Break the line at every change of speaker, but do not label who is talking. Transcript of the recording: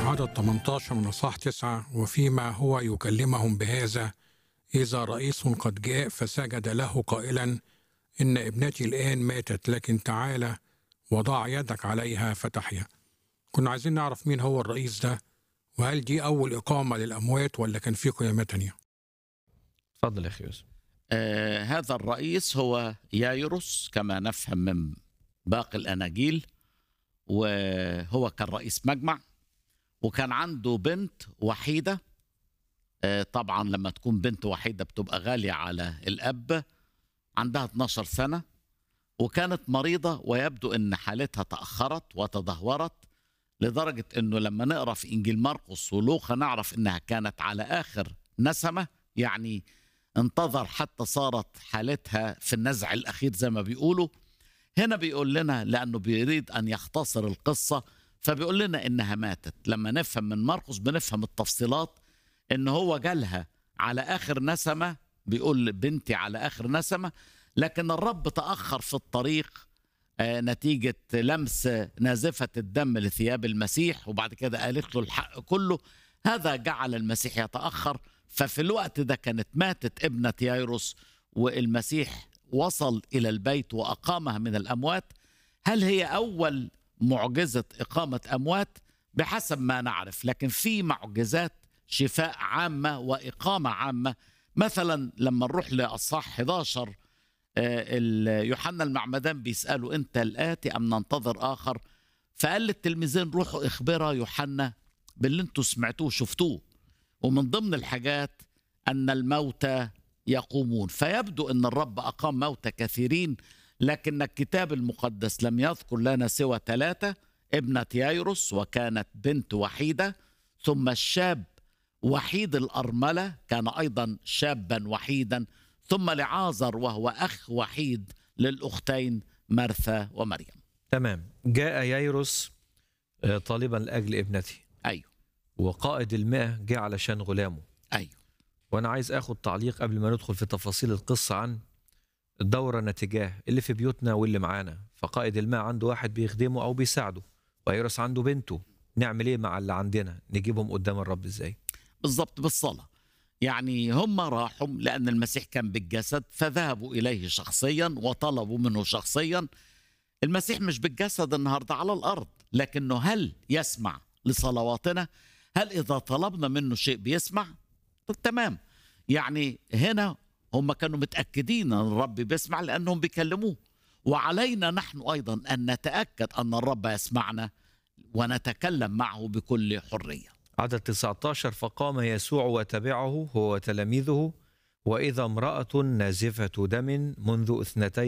عدد 18 من أصحاح 9 وفيما هو يكلمهم بهذا إذا رئيس قد جاء فسجد له قائلا إن ابنتي الآن ماتت لكن تعالى وضع يدك عليها فتحيا كنا عايزين نعرف مين هو الرئيس ده وهل دي أول إقامة للأموات ولا كان في قيامة تانية
اتفضل يا اخي يوسف
آه هذا الرئيس هو يايروس كما نفهم من باقي الأناجيل وهو كان رئيس مجمع وكان عنده بنت وحيدة آه طبعا لما تكون بنت وحيدة بتبقى غالية على الأب عندها 12 سنة وكانت مريضة ويبدو أن حالتها تأخرت وتدهورت لدرجة أنه لما نقرأ في إنجيل مرقس ولوقا نعرف أنها كانت على آخر نسمة يعني انتظر حتى صارت حالتها في النزع الأخير زي ما بيقولوا هنا بيقول لنا لأنه بيريد أن يختصر القصة فبيقول لنا إنها ماتت لما نفهم من مرقس بنفهم التفصيلات إن هو جالها على آخر نسمة بيقول بنتي على آخر نسمة لكن الرب تأخر في الطريق آه، نتيجة لمس نازفة الدم لثياب المسيح وبعد كده قالت له الحق كله هذا جعل المسيح يتأخر ففي الوقت ده كانت ماتت ابنة يايروس والمسيح وصل إلى البيت وأقامها من الأموات هل هي أول معجزة إقامة أموات بحسب ما نعرف لكن في معجزات شفاء عامة وإقامة عامة مثلا لما نروح لأصحاح 11 آه، ال- يوحنا المعمدان بيسأله أنت الآتي أم ننتظر آخر فقال للتلميذين روحوا اخبرا يوحنا باللي انتوا سمعتوه وشفتوه ومن ضمن الحاجات أن الموتى يقومون فيبدو أن الرب أقام موتى كثيرين لكن الكتاب المقدس لم يذكر لنا سوى ثلاثة ابنة يايروس وكانت بنت وحيدة ثم الشاب وحيد الأرملة كان أيضا شابا وحيدا ثم لعازر وهو أخ وحيد للأختين مرثا ومريم
تمام جاء ييروس آه، طالبا لاجل ابنتي
أيوه
وقائد المئة جاء علشان غلامه
أيوه
وانا عايز اخد تعليق قبل ما ندخل في تفاصيل القصه عن الدوره نتيجاه اللي في بيوتنا واللي معانا فقائد الماء عنده واحد بيخدمه او بيساعده ويرس عنده بنته نعمل ايه مع اللي عندنا نجيبهم قدام الرب ازاي
بالضبط بالصلاة يعني هم راحوا لأن المسيح كان بالجسد فذهبوا إليه شخصيا وطلبوا منه شخصيا المسيح مش بالجسد النهاردة على الأرض لكنه هل يسمع لصلواتنا هل إذا طلبنا منه شيء بيسمع طب تمام يعني هنا هم كانوا متأكدين أن الرب بيسمع لأنهم بيكلموه وعلينا نحن أيضا أن نتأكد أن الرب يسمعنا ونتكلم معه بكل حرية
عدد 19 فقام يسوع وتبعه هو وتلاميذه واذا امراه نازفه دم منذ اثنتي